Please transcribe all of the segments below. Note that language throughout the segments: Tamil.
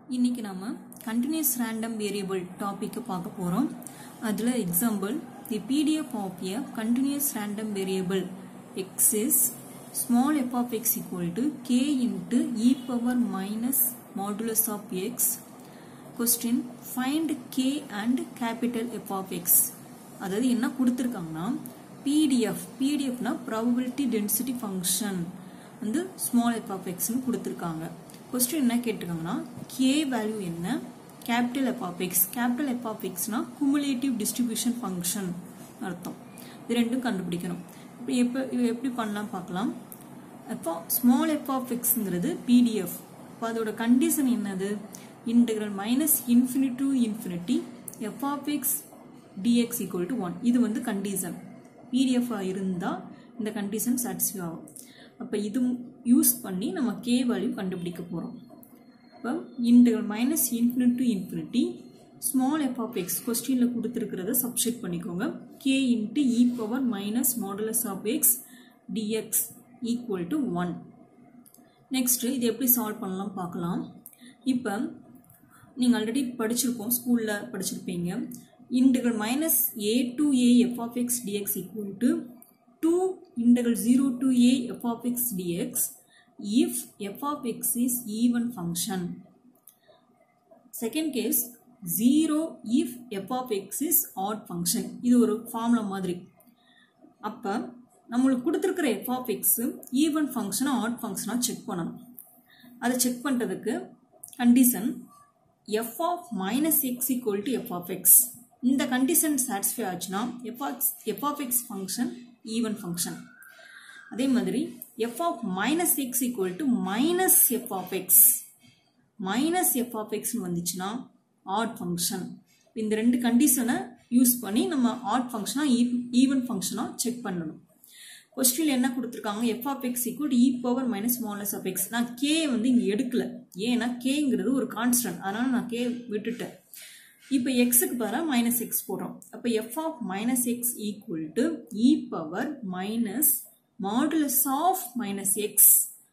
இன்னைக்கு நம்ம கண்டினியூஸ் ரேண்டம் வேரியபிள் டாபிக் பார்க்க போறோம் அதுல example the PDF of a continuous random variable x is small f of x equal to k into e power minus modulus of x question find k and capital f of x அதாவது என்ன கொடுத்துருக்காங்கன்னா PDF PDFனா probability density function வந்து small f of x னு கொடுத்துருக்காங்க கொஸ்டின் என்ன கேட்டிருக்காங்கன்னா k வேல்யூ என்ன capital f of x capital f of x னா cumulative distribution function அர்த்தம் இது ரெண்டும் கண்டுபிடிக்கணும் இப்போ எப்போ இது எப்படி பண்ணலாம் பார்க்கலாம் அப்போ ஸ்மால் எஃப் ஆஃப் எக்ஸ்ங்கிறது பிடிஎஃப் இப்போ அதோட கண்டிஷன் என்னது integral minus infinity to infinity F of X dx equal to one இது வந்து கண்டிஷன் பிடிஎஃபாக இருந்தால் இந்த கண்டிஷன் சாட்டிஸ்ஃபை ஆகும் அப்போ இது யூஸ் பண்ணி நம்ம கே வேல்யூ கண்டுபிடிக்க போகிறோம் இப்போ integral minus infinite to infinity small F of X கொஸ்டினில் கொடுத்துருக்கிறத சப்ஸ்டிட் பண்ணிக்கோங்க K into E power minus modulus of X dx equal to one next இது எப்படி சால்வ் பண்ணலாம் பார்க்கலாம் இப்போ நீங்கள் ஆல்ரெடி படிச்சிருப்போம் ஸ்கூலில் படிச்சிருப்பீங்க integral minus A to A F of X dx equal to two integral zero to A F of X dx if f of x is even function. Second case, 0 if f of x is odd function. இது ஒரு ஃபார்முலா மாதிரி அப்போ நம்மளுக்கு கொடுத்துருக்கிற f of x ஈவன் ஃபங்க்ஷனா ஆட் ஃபங்க்ஷனா செக் பண்ணணும் அதை செக் பண்ணுறதுக்கு condition f of minus x equal to f of x இந்த கண்டிஷன் சாட்டிஸ்ஃபை ஆச்சுன்னா f of f of x function even function அதே மாதிரி f of minus x equal to minus f of x minus f of x வந்துச்சுன்னா odd function இந்த ரெண்டு கண்டிஷனை யூஸ் பண்ணி நம்ம ஆட் ஃபங்க்ஷனா ஈவன் ஃபங்க்ஷனா செக் பண்ணணும் கொஸ்டினில் என்ன கொடுத்துருக்காங்க F of X equal E power minus modulus of X நான் கே வந்து இங்கே எடுக்கல ஏன்னா கேங்கிறது ஒரு கான்ஸ்டன்ட் அதனால நான் கே விட்டுட்டேன் இப்போ எக்ஸுக்கு பதிலாக மைனஸ் எக்ஸ் போடுறோம் அப்போ F of minus X equal to E power minus modulus of minus X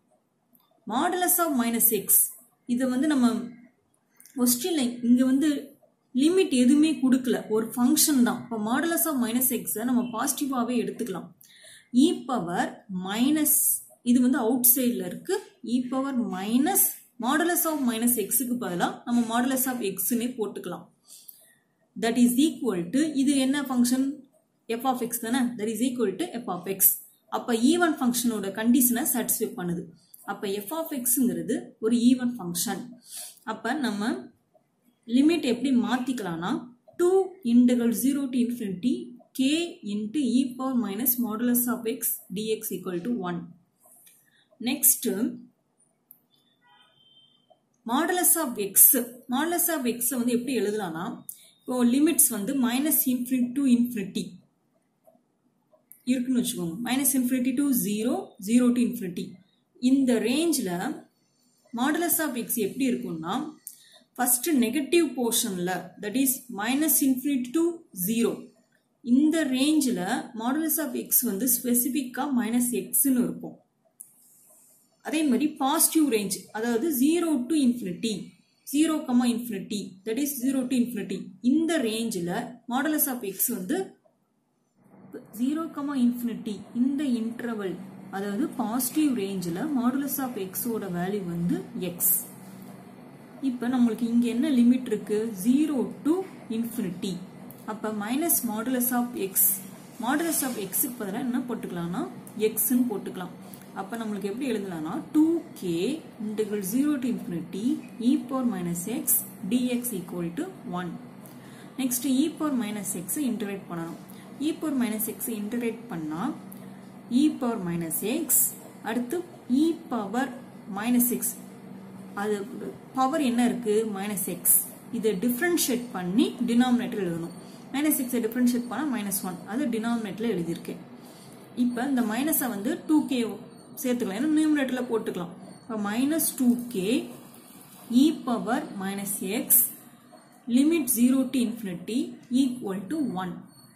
modulus of minus X இதை வந்து நம்ம கொஸ்டின்ல இங்கே வந்து லிமிட் எதுவுமே கொடுக்கல ஒரு ஃபங்க்ஷன் தான் இப்போ மாடுலஸ் ஆஃப் மைனஸ் எக்ஸை நம்ம பாசிட்டிவாகவே எடுத்துக்கலாம் இ பவர் மைனஸ் இது வந்து அவுட் சைடில் இருக்கு E power minus modulus of minus எக்ஸுக்கு பதிலாக நம்ம மாடுலஸ் ஆஃப் எக்ஸ்னே போட்டுக்கலாம் தட் இஸ் ஈக்குவல் டு இது என்ன ஃபங்க்ஷன் எஃப் ஆஃப் எக்ஸ் தானே that is equal to F of X அப்போ ஈவன் ஃபங்க்ஷனோட கண்டிஷனை சாட்டிஸ்ஃபை பண்ணுது அப்போ எஃப் ஆஃப் எக்ஸுங்கிறது ஒரு ஈவன் ஃபங்க்ஷன் அப்போ நம்ம லிமிட் எப்படி மாற்றிக்கலாம்னா two integral zero to infinity K into E power minus modulus of X dx equal to one next modulus of X modulus of எக்ஸை வந்து எப்படி எழுதலாம்னா இப்போ லிமிட்ஸ் வந்து மைனஸ் இன்ஃபினிட் டு இன்ஃபினிட்டி இருக்குன்னு வச்சுக்கோங்க minus infinity to zero zero to infinity இந்த ரேஞ்சில் மாடுலஸ் ஆஃப் எக்ஸ் எப்படி இருக்கும்னா ஃபர்ஸ்ட் நெகட்டிவ் போர்ஷனில் that is minus infinity to zero இந்த ரேஞ்சில் மாடுலஸ் ஆஃப் எக்ஸ் வந்து ஸ்பெசிஃபிக்காக மைனஸ் எக்ஸ்னு இருக்கும் அதே மாதிரி பாசிட்டிவ் ரேஞ்ச் அதாவது zero to infinity zero comma infinity that is zero to infinity இந்த ரேஞ்சில் மாடுலஸ் ஆஃப் எக்ஸ் வந்து ஜீரோ கமா இன்ஃபினிட்டி இந்த இன்டர்வல் அதாவது பாசிட்டிவ் ரேஞ்சில் மாடுலஸ் ஆஃப் எக்ஸோட வேல்யூ வந்து எக்ஸ் இப்போ நம்மளுக்கு இங்கே என்ன லிமிட் இருக்கு ஜீரோ டு இன்ஃபினிட்டி அப்போ minus modulus of X modulus of எக்ஸுக்கு பதிலாக என்ன போட்டுக்கலாம்னா எக்ஸ்ன்னு போட்டுக்கலாம் அப்போ நம்மளுக்கு எப்படி எழுதலாம்னா two K integral zero to infinity E power minus X dx equal to one next E power minus எக்ஸை இன்டகிரேட் பண்ணணும் இ பவர் மைனஸ் எக்ஸை இன்டகிரேட் பண்ணால் இ பவர் மைனஸ் எக்ஸ் அடுத்து இ பவர் மைனஸ் எக்ஸ் அது பவர் என்ன இருக்கு மைனஸ் எக்ஸ் இதை டிஃப்ரென்ஷியேட் பண்ணி டினாமினேட்டர் எழுதணும் மைனஸ் எக்ஸை டிஃப்ரென்ஷியேட் பண்ணால் மைனஸ் ஒன் அது டினாமினேட்டரில் எழுதியிருக்கேன் இப்போ இந்த மைனஸை வந்து டூ கே சேர்த்துக்கலாம் ஏன்னா நியூமினேட்டரில் போட்டுக்கலாம் இப்போ minus two K E power minus X limit zero to infinity equal to one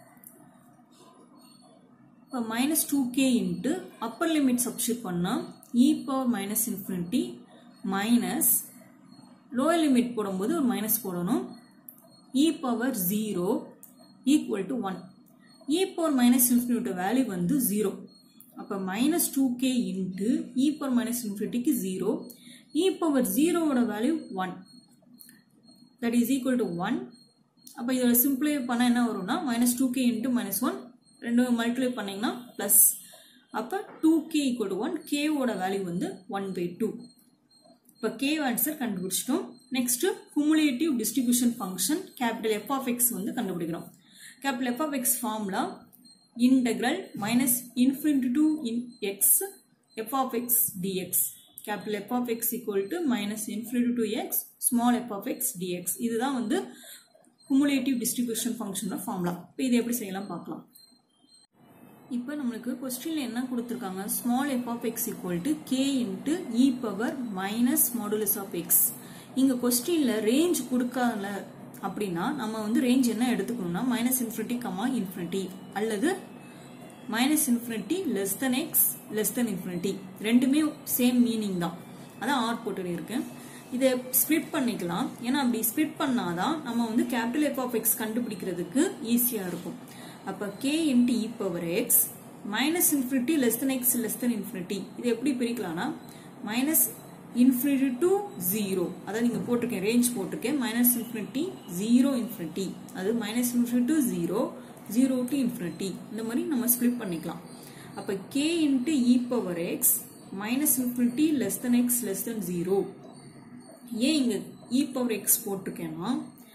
இப்போ minus two K into upper limit substitute பண்ணால் இ power minus infinity minus lower limit போடும்போது ஒரு மைனஸ் போடணும் E power zero equal to one E power minus infinity value வந்து ஜீரோ அப்போ minus two K into E power minus இன்ஃபினிட்டிக்கு ஜீரோ இ பவர் ஜீரோவோட value one that is equal to one அப்போ இதோட சிம்பிளை பண்ணால் என்ன வரும்னா minus two K into minus one ரெண்டு மல்டிப்ளை பண்ணிங்கன்னா ப்ளஸ் அப்போ two K equal to one கேவோட வேல்யூ வந்து ஒன் பை டூ இப்போ கே ஆன்சர் கண்டுபிடிச்சிட்டோம் next cumulative distribution function capital F of X வந்து கண்டுபிடிக்கிறோம் capital F of X formula integral minus infinity to in x f of x dx capital f of x equal to minus infinity to x small f of x dx இதுதான் வந்து cumulative distribution function ஃபார்முலா இப்போ இது எப்படி செய்யலாம் பார்க்கலாம் இப்போ நம்மளுக்கு கொஸ்டினில் என்ன கொடுத்துருக்காங்க small F of X equal to K into E power minus modulus of X இங்கே கொஸ்டினில் ரேஞ்ச் கொடுக்காத அப்படின்னா நம்ம வந்து ரேஞ்ச் என்ன எடுத்துக்கணும்னா மைனஸ் இன்ஃபினிட்டி கமா இன்ஃபினிட்டி அல்லது minus infinity less than X less than infinity ரெண்டுமே சேம் மீனிங் தான் அதான் ஆர் போட்டு இருக்கேன் இதை ஸ்ப்ளிட் பண்ணிக்கலாம் ஏன்னா அப்படி ஸ்ப்ளிட் பண்ணாதான் நம்ம வந்து கேபிட்டல் எஃப் ஆஃப் எக்ஸ் கண்டுபிடிக்கிறதுக்கு ஈஸியாக இருக்கும் அப்போ K into E power X minus infinity less than X less than infinity இது எப்படி பிரிக்கலாம்னா மைனஸ் இன்ஃபினிட்டி டு ஜீரோ அதாவது இங்கே போட்டிருக்கேன் ரேஞ்ச் போட்டிருக்கேன் மைனஸ் இன்ஃபினிட்டி ஜீரோ இன்ஃபினிட்டி அது minus infinity to zero zero to infinity இந்த மாதிரி நம்ம ஸ்ப்ளிட் பண்ணிக்கலாம் அப்போ K into E power X minus infinity less than X less than zero ஏன் இங்கே இ பவர் எக்ஸ் போட்டிருக்கேன்னா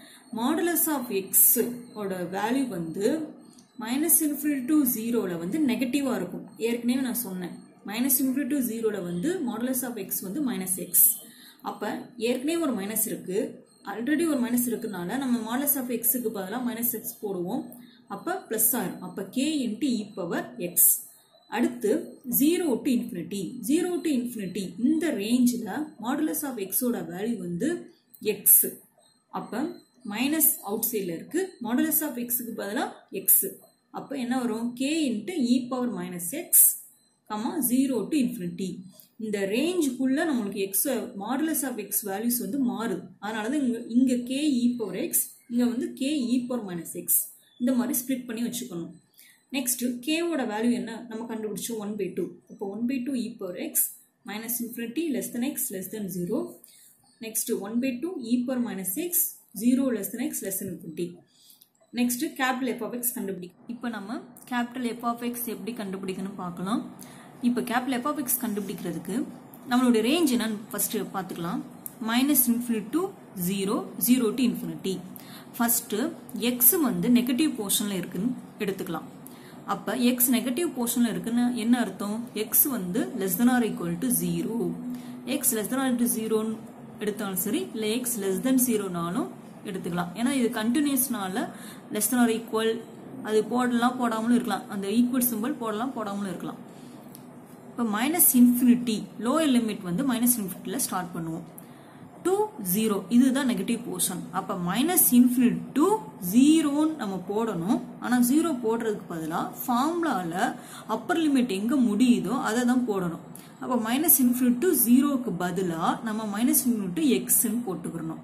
மாடுலஸ் ஆஃப் எக்ஸ் ஓட வேல்யூ வந்து மைனஸ் இன்ஃபினிட்டி டு ஜீரோவில் வந்து நெகட்டிவாக இருக்கும் ஏற்கனவே நான் சொன்னேன் மைனஸ் இன்ஃபினிட்டி டு ஜீரோவில் வந்து மாடுலஸ் ஆஃப் எக்ஸ் வந்து மைனஸ் எக்ஸ் அப்போ ஏற்கனவே ஒரு மைனஸ் இருக்குது ஆல்ரெடி ஒரு மைனஸ் இருக்குனால நம்ம மாடுலஸ் ஆஃப் எக்ஸுக்கு பதிலாக மைனஸ் எக்ஸ் போடுவோம் அப்போ ப்ளஸ் ஆயிரும் அப்போ K into E power X அடுத்து zero to infinity zero to infinity இந்த ரேஞ்சில் மாடுலஸ் ஆஃப் எக்ஸோட வேல்யூ வந்து எக்ஸ் அப்போ மைனஸ் அவுட் சைடில் இருக்குது மாடுலஸ் ஆஃப் எக்ஸுக்கு பதிலாக எக்ஸு அப்போ என்ன வரும் K into E power minus X comma zero to infinity இந்த ரேஞ்சுக்குள்ளே நம்மளுக்கு X modulus of X values வந்து மாறுது அதனால தான் இங்கே இங்கே கே இ பவர் எக்ஸ் இங்கே வந்து K E power minus X இந்த மாதிரி ஸ்ப்ளிட் பண்ணி வச்சுக்கணும் நெக்ஸ்ட் கேவோட வேல்யூ என்ன நம்ம கண்டுபிடிச்சோம் ஒன் பை டூ இப்போ one by two E power X minus infinity less than X less than zero next one by two E power minus X zero less than X less than infinity next capital F of X கண்டுபிடி இப்போ நம்ம கேபிட்டல் எஃப் ஆஃப் எக்ஸ் எப்படி கண்டுபிடிக்கணும் பார்க்கலாம் இப்போ கேபிட்டல் எஃப் ஆஃப் எக்ஸ் கண்டுபிடிக்கிறதுக்கு நம்மளுடைய ரேஞ்ச் என்னன்னு ஃபர்ஸ்ட் பார்த்துக்கலாம் minus infinite to zero zero to infinity first X வந்து நெகட்டிவ் போர்ஷனில் இருக்குன்னு எடுத்துக்கலாம் அப்போ எக்ஸ் நெகட்டிவ் போர்ஷனில் இருக்குன்னு என்ன அர்த்தம் எக்ஸ் வந்து less than or equal to zero X less than or to ஜீரோன்னு எடுத்தாலும் சரி இல்லை எக்ஸ் லெஸ் தென் ஜீரோனாலும் எடுத்துக்கலாம் ஏன்னா இது கண்டினியூஸ்னால லெஸ் தென் ஆர் ஈக்குவல் அது போடலாம் போடாமலும் இருக்கலாம் அந்த ஈக்குவல் சிம்பிள் போடலாம் போடாமலும் இருக்கலாம் இப்போ மைனஸ் இன்ஃபினிட்டி லோயர் லிமிட் வந்து மைனஸ் இன்ஃபினிட்டியில் ஸ்டார்ட் பண்ணுவோம் டு ஜீரோ இதுதான் நெகட்டிவ் போர்ஷன் அப்போ மைனஸ் இன்ஃபினிட் டு ஜீரோன்னு நம்ம போடணும் ஆனால் ஜீரோ போடுறதுக்கு பதிலாக ஃபார்முலாவில் அப்பர் லிமிட் எங்கே முடியுதோ அதை தான் போடணும் அப்போ மைனஸ் இன்ஃபினிட் டு ஜீரோவுக்கு பதிலாக நம்ம மைனஸ் இன்ஃபினிட் டு எக்ஸ்ன்னு போட்டுக்கிறணும்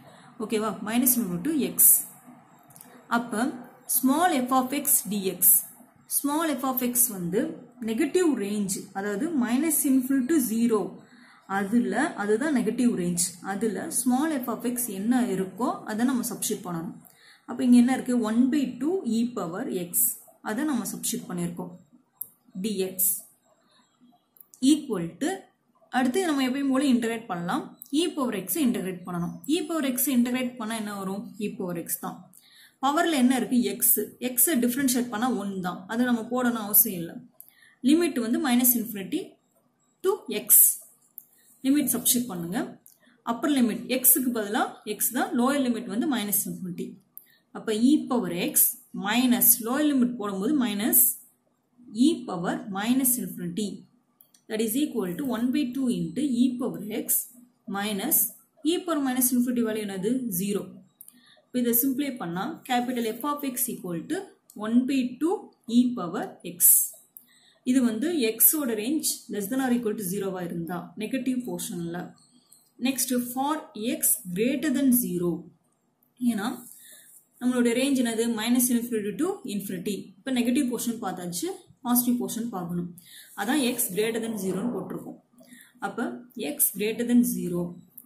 ஓகேவா மைனஸ் இன்ஃபினிட் டு எக்ஸ் அப்போ small F of X dx small F of X வந்து நெகட்டிவ் ரேஞ்ச் அதாவது மைனஸ் இன்ஃபினிட் டு ஜீரோ அதில் அதுதான் நெகட்டிவ் ரேஞ்ச் அதில் ஸ்மால் எஃப் ஆஃப் எக்ஸ் என்ன இருக்கோ அதை நம்ம சப்ஸ்டியூட் பண்ணணும் அப்போ இங்கே என்ன இருக்குது one by two E power X அதை நம்ம சப்ஸ்டியூட் பண்ணியிருக்கோம் டிஎக்ஸ் ஈக்குவல் டு அடுத்து நம்ம எப்பயும் போல இன்டகிரேட் பண்ணலாம் இ பவர் எக்ஸை இன்டகிரேட் பண்ணணும் இ பவர் எக்ஸை இன்டகிரேட் பண்ணால் என்ன வரும் இ பவர் எக்ஸ் தான் பவரில் என்ன இருக்குது எக்ஸ் எக்ஸை டிஃப்ரென்ஷியேட் பண்ணால் ஒன் தான் அது நம்ம போடணும் அவசியம் இல்லை லிமிட் வந்து minus infinity to X limit substitute பண்ணுங்க அப்பர் லிமிட் எக்ஸுக்கு பதிலாக எக்ஸ் தான் லோயர் லிமிட் வந்து மைனஸ் இன்ஃபினிட்டி அப்போ E power X minus lower limit போடும்போது minus E power minus infinity that is equal to one by two into E power X minus E power minus infinity value என்னது ஜீரோ இப்போ இதை சிம்பிளை பண்ணால் capital F of X equal to one by two E power X இது வந்து எக்ஸோட range less than or equal to ஜீரோவாக இருந்தால் நெகட்டிவ் போர்ஷனில் next for x greater than zero ஏன்னா நம்மளுடைய ரேஞ்ச் என்னது மைனஸ் இன்ஃபினிட்டி டு இன்ஃபினிட்டி இப்போ நெகட்டிவ் போர்ஷன் பார்த்தாச்சு பாசிட்டிவ் போர்ஷன் பார்க்கணும் அதான் எக்ஸ் கிரேட்டர் தென் ஜீரோன்னு போட்டிருக்கோம் அப்போ x greater than zero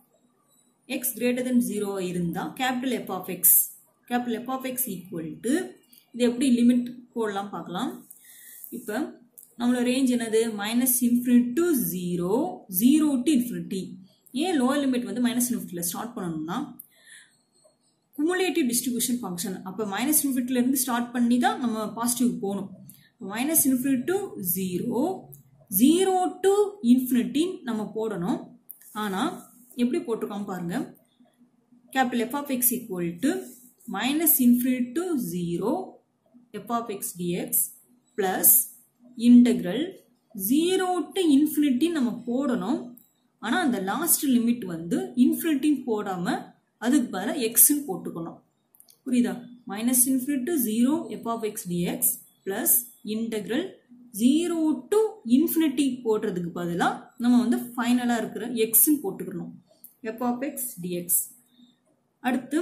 x greater than zero இருந்தால் capital F of x capital F of X equal to இது எப்படி லிமிட் போடலாம் பார்க்கலாம் இப்போ நம்மளோட ரேஞ்ச் என்னது minus infinite to zero zero to infinity ஏன் லோவர் லிமிட் வந்து மைனஸ் இன்ஃபினிட்டியில் ஸ்டார்ட் பண்ணணும்னா குமுலேட்டிவ் டிஸ்ட்ரிபியூஷன் ஃபங்க்ஷன் அப்போ மைனஸ் இன்ஃபினிட்டிலேருந்து ஸ்டார்ட் பண்ணி தான் நம்ம பாசிட்டிவ் போகணும் minus infinite to zero zero to infinity நம்ம போடணும் ஆனால் எப்படி போட்டிருக்கோம் பாருங்க capital F of X equal to minus infinite to zero F of X dx plus integral zero to infinity நம்ம போடணும் ஆனால் அந்த லாஸ்ட் லிமிட் வந்து இன்ஃபினிட்டி போடாமல் அதுக்கு பதிலாக எக்ஸ்ன்னு போட்டுக்கணும் புரியுதா minus infinite to zero F of X dx plus integral zero to infinity போடுறதுக்கு பதிலாக நம்ம வந்து ஃபைனலாக இருக்கிற எக்ஸ்ன்னு போட்டுக்கணும் எஃப் ஆஃப் எக்ஸ் டிஎக்ஸ் அடுத்து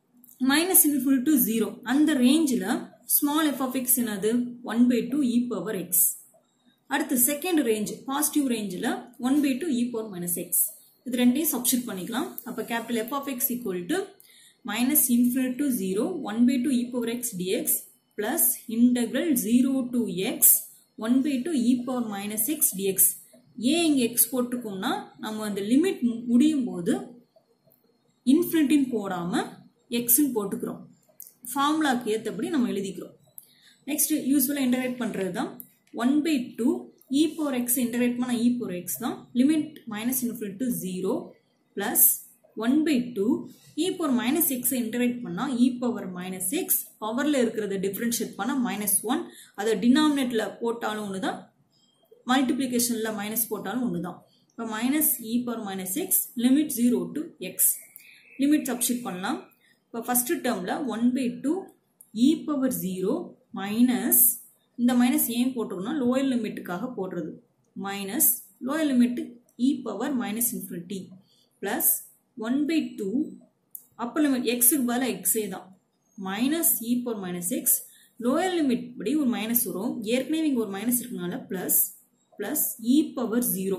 மைனஸ் இன்ஃபினிட் டு ஜீரோ அந்த ரேஞ்சில் ஸ்மால் எஃப் ஆஃப் எக்ஸ் என்னது one by two E power X அடுத்து செகண்ட் ரேஞ்ச் பாசிட்டிவ் ரேஞ்சில் one by two E power minus x இது ரெண்டையும் சப்ஸ்டிட் பண்ணிக்கலாம் அப்போ capital F of X equal to minus infinite to zero one by two E power x dx plus integral zero to x one by two E power minus X dx ஏன் இங்கே எக்ஸ் போட்டுக்கோம்னா நம்ம அந்த லிமிட் முடியும் போது இன்ஃபினிட்டின்னு போடாமல் எக்ஸ்ன்னு போட்டுக்கிறோம் ஃபார்முலாக்கு ஏற்றபடி நம்ம எழுதிக்கிறோம் நெக்ஸ்ட் யூஸ்வலாக இன்டகிரேட் பண்ணுறது தான் one by two E power x integrate பண்ண இ பவர் எக்ஸ் தான் limit minus infinite to zero plus one by two E power minus எக்ஸை இன்டகிரேட் பண்ணால் இ பவர் மைனஸ் எக்ஸ் பவரில் இருக்கிறத டிஃப்ரென்ஷியேட் பண்ணால் மைனஸ் ஒன் அதை டினாமினேட்டில் போட்டாலும் ஒன்று தான் மல்டிப்ளிகேஷனில் மைனஸ் போட்டாலும் ஒன்று தான் இப்போ minus E power minus X limit zero to X limit substitute பண்ணலாம் இப்போ ஃபஸ்ட்டு டேர்மில் one by two E power zero minus இந்த மைனஸ் ஏன் போட்டிருக்கோம்னா லோயர் லிமிட்டுக்காக போடுறது minus lower limit e power minus infinity plus one by two upper limit எக்ஸுக்கு பதிலாக எக்ஸே தான் மைனஸ் இ power minus x lower limit படி ஒரு மைனஸ் வரும் ஏற்கனவே இங்கே ஒரு மைனஸ் இருக்கனால plus plus e power zero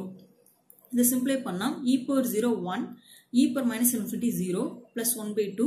இதை சிம்பிளை பண்ணால் இ power zero one E power minus infinity zero plus one by two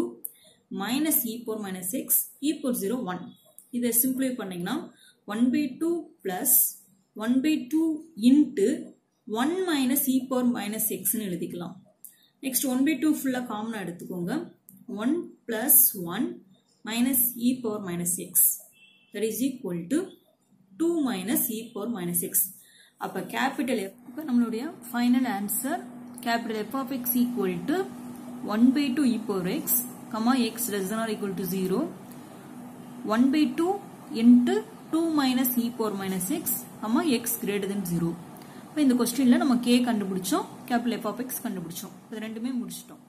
minus E power minus x e power zero one இதை சிம்பிளை பண்ணிங்கன்னா one by two plus one by two into one minus E power minus எக்ஸ்னு எழுதிக்கலாம் நெக்ஸ்ட் ஒன் பை டூ ஃபுல்லாக காமனாக எடுத்துக்கோங்க one plus one minus E power minus x that is equal to two minus E power minus X அப்போ கேபிட்டல் எஃப் இப்போ நம்மளுடைய final answer capital F of X equal to one by two E power x comma x less or equal to zero one by two into two minus E power minus x அம்மா எக்ஸ் கிரேட்டர் தென் ஜீரோ இப்போ இந்த கொஸ்டினில் நம்ம கே கண்டுபிடிச்சோம் கேபிட்டல் எஃப் ஆஃப் எக்ஸ் கண்டுபிடிச்சோம் இது ரெண்டுமே முடிச்சிட்டோம்